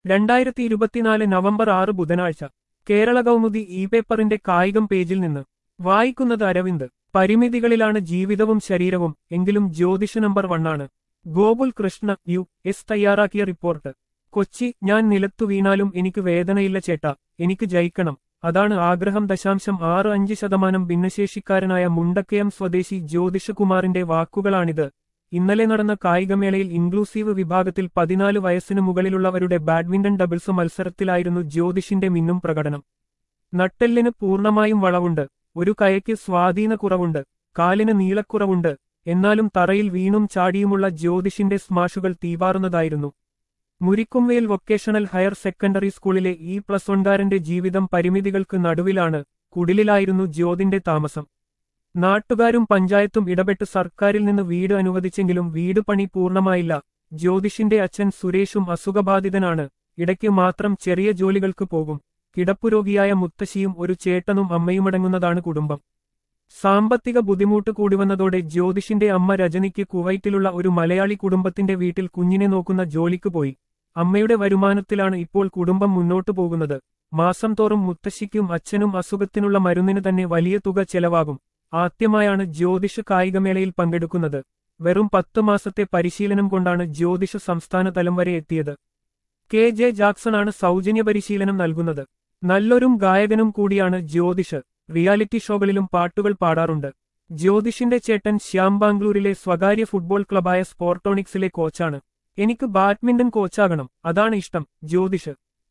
രണ്ടായിരത്തി ഇരുപത്തിനാല് നവംബർ ആറ് ബുധനാഴ്ച കേരള കൗമുദി ഇ പേപ്പറിന്റെ കായികം പേജിൽ നിന്ന് വായിക്കുന്നത് അരവിന്ദ് പരിമിതികളിലാണ് ജീവിതവും ശരീരവും എങ്കിലും ജ്യോതിഷ നമ്പർ വണ്ണാണ് ഗോകുൽ കൃഷ്ണ യു എസ് തയ്യാറാക്കിയ റിപ്പോർട്ട് കൊച്ചി ഞാൻ നിലത്തു വീണാലും എനിക്ക് വേദനയില്ല ചേട്ടാ എനിക്ക് ജയിക്കണം അതാണ് ആഗ്രഹം ദശാംശം ആറ് അഞ്ച് ശതമാനം ഭിന്നശേഷിക്കാരനായ മുണ്ടക്കയം സ്വദേശി ജ്യോതിഷകുമാറിന്റെ വാക്കുകളാണിത് ഇന്നലെ നടന്ന കായികമേളയിൽ ഇൻക്ലൂസീവ് വിഭാഗത്തിൽ പതിനാല് വയസ്സിനു മുകളിലുള്ളവരുടെ ബാഡ്മിന്റൺ ഡബിൾസ് മത്സരത്തിലായിരുന്നു ജ്യോതിഷിന്റെ മിന്നും പ്രകടനം നട്ടെല്ലിന് പൂർണ്ണമായും വളവുണ്ട് ഒരു കയയ്ക്ക് സ്വാധീന കുറവുണ്ട് കാലിന് നീളക്കുറവുണ്ട് എന്നാലും തറയിൽ വീണും ചാടിയുമുള്ള ജ്യോതിഷിന്റെ സ്മാഷുകൾ തീവാറുന്നതായിരുന്നു മുരിക്കുംവേൽ വൊക്കേഷണൽ ഹയർ സെക്കൻഡറി സ്കൂളിലെ ഈ പ്ലസ് വൺകാരന്റെ ജീവിതം പരിമിതികൾക്ക് നടുവിലാണ് കുടിലിലായിരുന്നു ജ്യോതിന്റെ താമസം നാട്ടുകാരും പഞ്ചായത്തും ഇടപെട്ട് സർക്കാരിൽ നിന്ന് വീട് അനുവദിച്ചെങ്കിലും വീട് പണി പൂർണ്ണമായില്ല ജ്യോതിഷിന്റെ അച്ഛൻ സുരേഷും അസുഖബാധിതനാണ് ഇടയ്ക്ക് മാത്രം ചെറിയ ജോലികൾക്ക് പോകും കിടപ്പുരോഗിയായ മുത്തശ്ശിയും ഒരു ചേട്ടനും അമ്മയുമടങ്ങുന്നതാണ് കുടുംബം സാമ്പത്തിക ബുദ്ധിമുട്ട് കൂടിവന്നതോടെ ജ്യോതിഷിന്റെ അമ്മ രജനിക്ക് കുവൈറ്റിലുള്ള ഒരു മലയാളി കുടുംബത്തിന്റെ വീട്ടിൽ കുഞ്ഞിനെ നോക്കുന്ന ജോലിക്ക് പോയി അമ്മയുടെ വരുമാനത്തിലാണ് ഇപ്പോൾ കുടുംബം മുന്നോട്ടു പോകുന്നത് മാസം തോറും മുത്തശ്ശിക്കും അച്ഛനും അസുഖത്തിനുള്ള മരുന്നിന് തന്നെ വലിയ തുക ചെലവാകും ആദ്യമായാണ് ജ്യോതിഷ കായികമേളയിൽ പങ്കെടുക്കുന്നത് വെറും പത്ത് മാസത്തെ പരിശീലനം കൊണ്ടാണ് ജ്യോതിഷ സംസ്ഥാന തലം വരെ എത്തിയത് കെ ജെ ജാക്സണാണ് സൗജന്യ പരിശീലനം നൽകുന്നത് നല്ലൊരും ഗായകനും കൂടിയാണ് ജ്യോതിഷ് റിയാലിറ്റി ഷോകളിലും പാട്ടുകൾ പാടാറുണ്ട് ജ്യോതിഷിന്റെ ചേട്ടൻ ശ്യാം ബാംഗ്ലൂരിലെ സ്വകാര്യ ഫുട്ബോൾ ക്ലബായ സ്പോർട്ടോണിക്സിലെ കോച്ചാണ് എനിക്ക് ബാഡ്മിന്റൺ കോച്ചാകണം അതാണ് ഇഷ്ടം ജ്യോതിഷ്